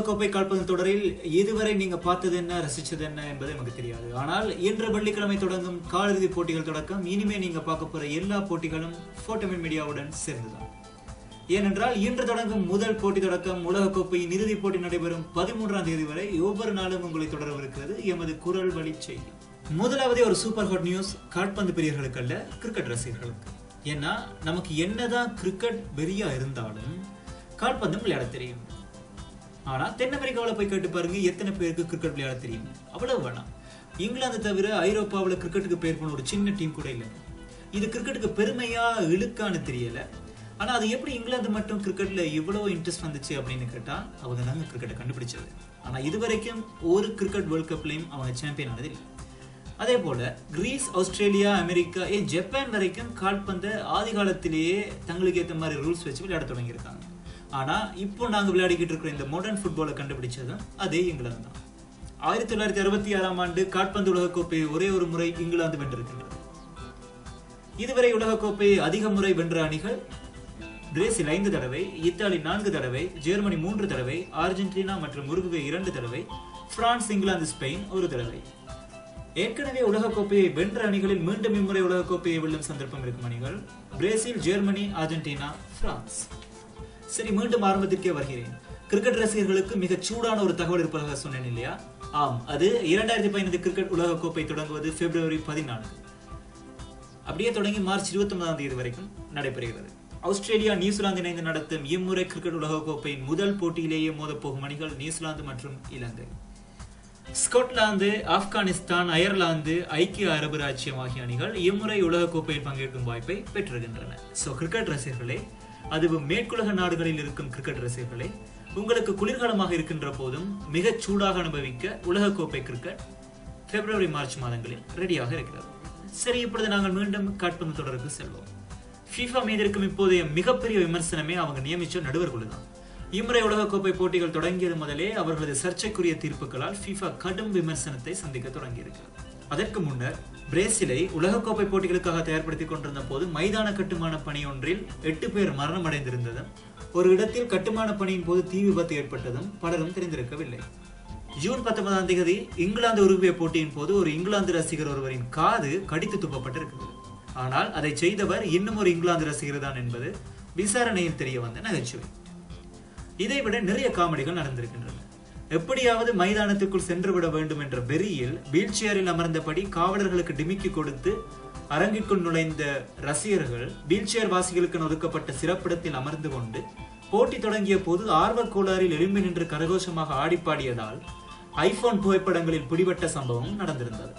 உலகக்கோப்பை கால்பந்து தொடரில் இதுவரை நீங்க பார்த்தது என்ன ரசிச்சது என்ன என்பது நமக்கு தெரியாது ஆனால் இன்று வெள்ளிக்கிழமை தொடங்கும் காலிறுதி போட்டிகள் தொடக்கம் இனிமே நீங்க பார்க்க போற எல்லா போட்டிகளும் போட்டோமின் மீடியாவுடன் சேர்ந்துதான் ஏனென்றால் இன்று தொடங்கும் முதல் போட்டி தொடக்கம் உலகக்கோப்பையின் இறுதிப் போட்டி நடைபெறும் பதிமூன்றாம் தேதி வரை ஒவ்வொரு நாளும் உங்களை தொடரவிருக்கிறது எமது குரல் வழி செய்தி முதலாவதே ஒரு சூப்பர் ஹாட் நியூஸ் கால்பந்து பிரியர்களுக்கு அல்ல கிரிக்கெட் ரசிகர்களுக்கு ஏன்னா நமக்கு என்னதான் கிரிக்கெட் வெறியா இருந்தாலும் கால்பந்தும் விளையாட தெரியும் ஆனா தென் அமெரிக்காவில் போய் கேட்டு பாருங்க எத்தனை பேருக்கு கிரிக்கெட் விளையாட தெரியும் அவ்வளவு வேணாம் இங்கிலாந்து தவிர ஐரோப்பாவில் கிரிக்கெட்டுக்கு பேர் போன ஒரு சின்ன டீம் கூட இல்லை இது கிரிக்கெட்டுக்கு பெருமையா இழுக்கான்னு தெரியல ஆனா அது எப்படி இங்கிலாந்து மட்டும் கிரிக்கெட்ல இவ்வளவு இன்ட்ரெஸ்ட் வந்துச்சு அப்படின்னு கேட்டா அவங்க தாங்க கிரிக்கெட்டை கண்டுபிடிச்சது ஆனா இதுவரைக்கும் ஒரு கிரிக்கெட் வேர்ல்ட் கப்லயும் அவங்க சாம்பியன் ஆனது இல்லை அதே போல கிரீஸ் ஆஸ்திரேலியா அமெரிக்கா ஏன் ஜப்பான் வரைக்கும் கால்பந்தை ஆதி காலத்திலேயே தங்களுக்கு ஏற்ற மாதிரி ரூல்ஸ் வச்சு விளையாட தொடங்கியிருக்காங்க ஆனா இப்போ நாங்க விளையாடிக்கிட்டு இருக்கிற இந்த மாடர்ன் ஃபுட்பாலை கண்டுபிடிச்சதும் அதே இங்கிலாந்து தான் ஆயிரத்தி தொள்ளாயிரத்தி அறுபத்தி ஆறாம் ஆண்டு கால்பந்து உலகக்கோப்பையை ஒரே ஒரு முறை இங்கிலாந்து வென்றிருக்கின்றது இதுவரை உலகக்கோப்பையை அதிக முறை வென்ற அணிகள் பிரேசில் ஐந்து தடவை இத்தாலி நான்கு தடவை ஜெர்மனி மூன்று தடவை அர்ஜென்டினா மற்றும் உருகுவே இரண்டு தடவை பிரான்ஸ் இங்கிலாந்து ஸ்பெயின் ஒரு தடவை ஏற்கனவே உலகக்கோப்பையை வென்ற அணிகளில் மீண்டும் இம்முறை உலகக்கோப்பையை வெல்லும் சந்தர்ப்பம் இருக்கும் அணிகள் பிரேசில் ஜெர்மனி அர்ஜென்டினா பிரான்ஸ் சரி மீண்டும் ஆரம்பத்திற்கே வருகிறேன் கிரிக்கெட் ரசிகர்களுக்கு மிகச் சூடான ஒரு தகவல் இருப்பதாக சொன்னேன் இல்லையா ஆம் அது இரண்டாயிரத்தி பதினைந்து கிரிக்கெட் உலகக்கோப்பை தொடங்குவது பிப்ரவரி பதினான்கு அப்படியே தொடங்கி மார்ச் இருபத்தி ஒன்பதாம் தேதி வரைக்கும் நடைபெறுகிறது ஆஸ்திரேலியா நியூசிலாந்து இணைந்து நடத்தும் இம்முறை கிரிக்கெட் உலகக்கோப்பையின் முதல் போட்டியிலேயே மோதப்போகும் அணிகள் நியூசிலாந்து மற்றும் இலங்கை ஸ்காட்லாந்து ஆப்கானிஸ்தான் அயர்லாந்து ஐக்கிய அரபு ராஜ்யம் ஆகிய அணிகள் இம்முறை உலகக்கோப்பையில் பங்கேற்கும் வாய்ப்பை பெற்றிருக்கின்றன சோ கிரிக்கெட் ரசிகர்களே அதுவும் மேற்குலக நாடுகளில் இருக்கும் கிரிக்கெட் ரசிகர்களே உங்களுக்கு குளிர்காலமாக இருக்கின்ற போதும் மிகச் சூடாக அனுபவிக்க உலகக்கோப்பை கிரிக்கெட் பிப்ரவரி மார்ச் மாதங்களில் ரெடியாக இருக்கிறது சரி இப்பொழுது நாங்கள் மீண்டும் காட்பந்து தொடருக்கு செல்வோம் FIFA மீது இருக்கும் இப்போதைய மிகப்பெரிய விமர்சனமே அவங்க நியமிச்ச நடுவர்கள் தான் இம்முறை உலகக்கோப்பை போட்டிகள் தொடங்கியது முதலே அவர்களது சர்ச்சைக்குரிய தீர்ப்புகளால் FIFA கடும் விமர்சனத்தை சந்திக்க தொடங்கியிருக்கிறது அதற்கு முன்னர் பிரேசிலை உலகக்கோப்பை போட்டிகளுக்காக தயார்படுத்திக் கொண்டிருந்த போது மைதான கட்டுமான பணி ஒன்றில் எட்டு பேர் மரணம் அடைந்திருந்ததும் ஒரு இடத்தில் கட்டுமான பணியின் போது தீ விபத்து ஏற்பட்டதும் பலரும் தெரிந்திருக்கவில்லை ஜூன் பத்தொன்பதாம் தேதி இங்கிலாந்து உருகுவே போட்டியின் போது ஒரு இங்கிலாந்து ரசிகர் ஒருவரின் காது கடித்து துப்பப்பட்டிருக்கிறது ஆனால் அதை செய்தவர் இன்னும் ஒரு இங்கிலாந்து ரசிகர் தான் என்பது விசாரணையில் தெரிய வந்த நகைச்சுவை இதைவிட நிறைய காமெடிகள் நடந்திருக்கின்றன எப்படியாவது மைதானத்துக்குள் சென்று விட வேண்டும் என்ற வெறியில் வீல் சேரில் அமர்ந்தபடி காவலர்களுக்கு டிமிக்கி கொடுத்து அரங்கிற்குள் நுழைந்த ரசிகர்கள் வீல் சேர் வாசிகளுக்கு ஒதுக்கப்பட்ட சிறப்பிடத்தில் அமர்ந்து கொண்டு போட்டி தொடங்கிய போது ஆர்வக் கோளாறில் எழும்பி நின்று கரகோஷமாக ஆடிப்பாடியதால் ஐபோன் புகைப்படங்களில் பிடிபட்ட சம்பவம் நடந்திருந்தது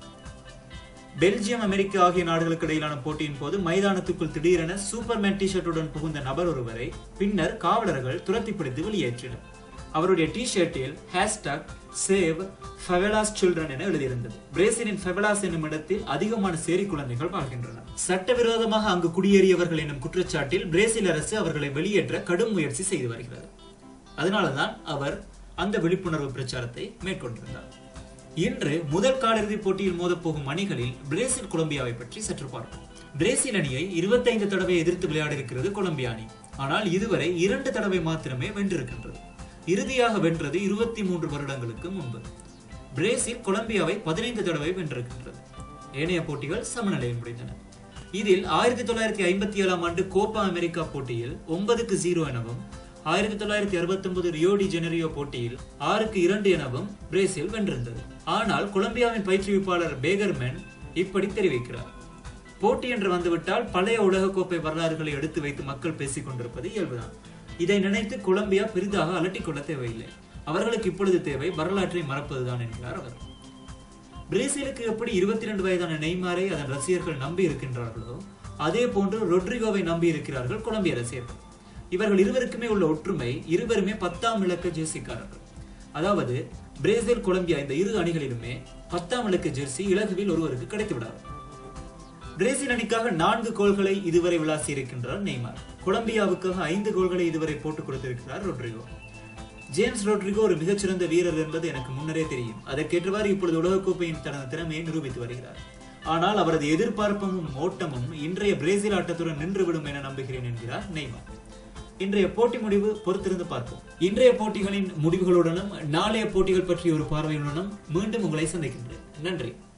பெல்ஜியம் அமெரிக்கா ஆகிய நாடுகளுக்கு இடையிலான போட்டியின் போது மைதானத்துக்குள் திடீரென சூப்பர்மேன் டி ஷர்ட்டுடன் புகுந்த நபர் ஒருவரை பின்னர் காவலர்கள் துரத்தி பிடித்து வெளியேற்றினர் அவருடைய டி ஷர்ட்டில் ஹேஷ்டாக் சேவ் ஃபெவலாஸ் சில்ட்ரன் என எழுதியிருந்தது பிரேசிலின் ஃபெவலாஸ் என்னும் இடத்தில் அதிகமான சேரி குழந்தைகள் வாழ்கின்றன சட்டவிரோதமாக அங்கு குடியேறியவர்கள் என்னும் குற்றச்சாட்டில் பிரேசில் அரசு அவர்களை வெளியேற்ற கடும் முயற்சி செய்து வருகிறது அதனாலதான் அவர் அந்த விழிப்புணர்வு பிரச்சாரத்தை மேற்கொண்டிருந்தார் இன்று முதல் காலிறுதி போட்டியில் மோதப்போகும் அணிகளில் பிரேசில் கொலம்பியாவை பற்றி சற்று பார்ப்போம் பிரேசில் அணியை இருபத்தைந்து தடவை எதிர்த்து விளையாட இருக்கிறது கொலம்பியா அணி ஆனால் இதுவரை இரண்டு தடவை மாத்திரமே வென்றிருக்கின்றது இறுதியாக வென்றது இருபத்தி மூன்று வருடங்களுக்கு முன்பு பிரேசில் கொலம்பியாவை பதினைந்து தடவை வென்றிருக்கின்றது ஏனைய போட்டிகள் சமநிலையில் முடிந்தன இதில் ஆயிரத்தி தொள்ளாயிரத்தி ஐம்பத்தி ஏழாம் ஆண்டு கோப்பா அமெரிக்கா போட்டியில் ஒன்பதுக்கு ஜீரோ எனவும் ஆயிரத்தி தொள்ளாயிரத்தி அறுபத்தி ஒன்பது ரியோடி ஜெனரியோ போட்டியில் ஆறுக்கு இரண்டு எனவும் பிரேசில் வென்றிருந்தது ஆனால் கொலம்பியாவின் பயிற்றுவிப்பாளர் பேகர்மேன் இப்படி தெரிவிக்கிறார் போட்டி என்று வந்துவிட்டால் பழைய உலகக்கோப்பை வரலாறுகளை எடுத்து வைத்து மக்கள் பேசிக் கொண்டிருப்பது இயல்புதான் இதை நினைத்து கொலம்பியா பெரிதாக அலட்டிக் கொள்ள தேவையில்லை அவர்களுக்கு இப்பொழுது தேவை வரலாற்றை மறப்பதுதான் என்கிறார் அவர் பிரேசிலுக்கு எப்படி இருபத்தி ரெண்டு வயதான நெய்மாரை அதன் ரசிகர்கள் நம்பி இருக்கின்றார்களோ அதே போன்று ரொட்ரிகோவை நம்பி இருக்கிறார்கள் கொலம்பிய ரசிகர்கள் இவர்கள் இருவருக்குமே உள்ள ஒற்றுமை இருவருமே பத்தாம் இலக்க ஜெர்சிக்காரர்கள் அதாவது பிரேசில் கொலம்பியா இந்த இரு அணிகளிலுமே பத்தாம் இலக்க ஜெர்சி இலகுவில் ஒருவருக்கு கிடைத்து விடாது பிரேசில் அணிக்காக நான்கு கோல்களை இதுவரை விளாசி இருக்கின்றார் நெய்மார் கொலம்பியாவுக்காக ஐந்து கோல்களை இதுவரை போட்டுக் கொடுத்திருக்கிறார் ரொட்ரிகோ ஜேம்ஸ் ரோட்ரிகோ ஒரு மிகச்சிறந்த வீரர் என்பது எனக்கு முன்னரே தெரியும் அதற்கேற்றவாறு இப்பொழுது உலகக்கோப்பையின் தனது திறமையை நிரூபித்து வருகிறார் ஆனால் அவரது எதிர்பார்ப்பும் ஓட்டமும் இன்றைய பிரேசில் ஆட்டத்துடன் நின்றுவிடும் என நம்புகிறேன் என்கிறார் நெய்மார் இன்றைய போட்டி முடிவு பொறுத்திருந்து பார்ப்போம் இன்றைய போட்டிகளின் முடிவுகளுடனும் நாளைய போட்டிகள் பற்றிய ஒரு பார்வையுடனும் மீண்டும் உங்களை சந்திக்கின்றேன் நன்றி